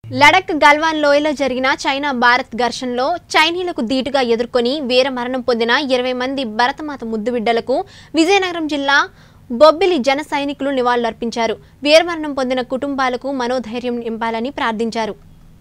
లడక్ గల్వాన్ లోయలో జరిగిన చైనా భారత్ ఘర్షణలో చైనీయులకు ధీటుగా ఎదుర్కొని వీర మరణం పొందిన ఇరవై మంది భరతమాత ముద్దు బిడ్డలకు విజయనగరం జిల్లా బొబ్బిలి జన సైనికులు నివాళులర్పించారు వీరమరణం పొందిన కుటుంబాలకు మనోధైర్యం నింపాలని ప్రార్థించారు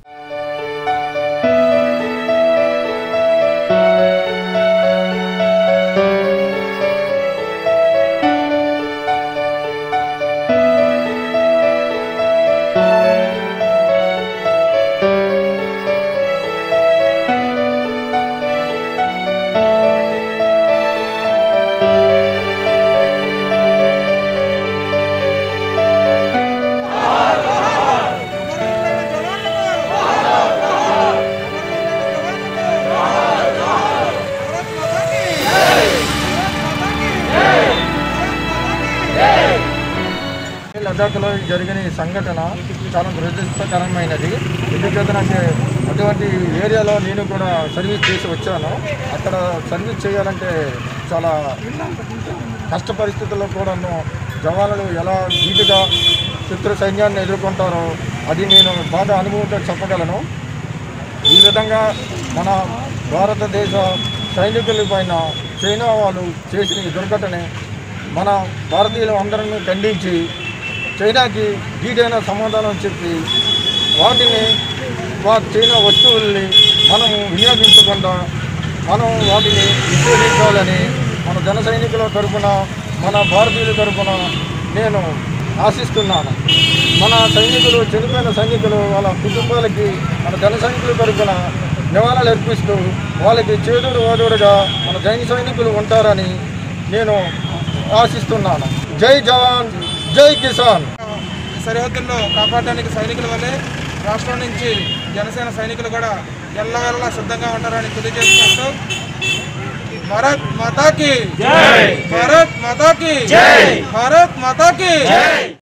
లదాఖ్లో జరిగిన ఈ సంఘటన చాలా దురదృష్టకరమైనది ఎందుకంటే నాకు అటువంటి ఏరియాలో నేను కూడా సర్వీస్ చేసి వచ్చాను అక్కడ సర్వీస్ చేయాలంటే చాలా కష్ట పరిస్థితుల్లో కూడాను జవానులు ఎలా ధీటుగా శత్రు సైన్యాన్ని ఎదుర్కొంటారో అది నేను బాగా అనుభవంతో చెప్పగలను ఈ విధంగా మన భారతదేశ సైనికుల పైన చైనా వాళ్ళు చేసిన ఈ దుర్ఘటన మన భారతీయులు అందరం ఖండించి చైనాకి ధీటైన సమాధానం చెప్పి వాటిని వా చైనా వస్తువుల్ని మనం వినియోగించకుండా మనం వాటిని వినియోగించాలని మన జన సైనికుల తరపున మన భారతీయుల తరపున నేను ఆశిస్తున్నాను మన సైనికులు చనిపోయిన సైనికులు వాళ్ళ కుటుంబాలకి మన జన సైనికుల తరపున నివాళులు అర్పిస్తూ వాళ్ళకి చేదుడు వాదుడుగా మన జైన సైనికులు ఉంటారని నేను ఆశిస్తున్నాను జై జవాన్ జై కిసాన్ సరిహద్దుల్లో కాపాడడానికి సైనికుల వల్లే రాష్ట్రం నుంచి జనసేన సైనికులు కూడా ఎల్లవేళలా సిద్ధంగా ఉంటారని తెలియజేసుకుంటూ భారత్ మాతాకి భారత్ మాతాకి భారత్ మాతాకి